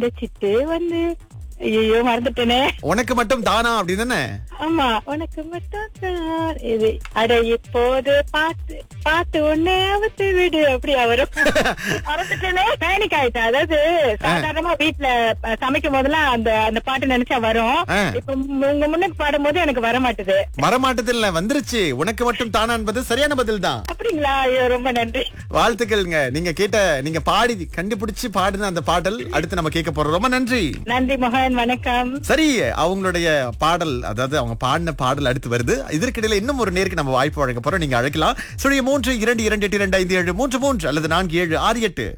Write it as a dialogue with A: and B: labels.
A: அந்த சிட்டு வந்து ஐயோ மறந்துட்டேனே
B: உனக்கு மட்டும் தானா அப்படின்னு தானே
A: ஆமா உனக்கு மட்டும் தான் இது அட இப்போது பாட்டு பாட்டு ஒண்ணே அவத்து விடு அப்படியா வரும் மறந்துட்டேனே பேனிக் ஆயிட்டேன் அதாவது சாதாரணமா வீட்டுல அஹ், சமைக்கும் போதெல்லாம் அந்த அந்த பாட்டு நினைச்சா வரும்
B: ஆ.
A: இப்ப உங்க முன்னுக்கு பாடும்போது எனக்கு வர மாட்டுது
B: வரமாட்டது இல்ல வந்துருச்சு உனக்கு மட்டும் தானா என்பது சரியான பதில் தான்
A: அப்படிங்களா ஐயோ ரொம்ப நன்றி
B: வாழ்த்துக்கள்ங்க நீங்க கேட்ட நீங்க பாடி கண்டுபிடிச்சு பாடின அந்த பாடல் அடுத்து நம்ம கேட்க போறோம் ரொம்ப நன்றி
A: நன்றி மகன் வணக்கம்
B: சரி அவங்களுடைய பாடல் அதாவது அவங்க பாடின பாடல் அடுத்து வருது இதற்கிடையில இன்னும் ஒரு நேருக்கு நம்ம வாய்ப்பு வழங்க போறோம் நீங்க அழைக்கலாம் சுழிய மூன்று இரண்டு இரண்டு எட்டு இரண்டு ஐந்து ஏழு மூன்று மூன்று அல்லது நான்கு ஏழு ஆறு எட்டு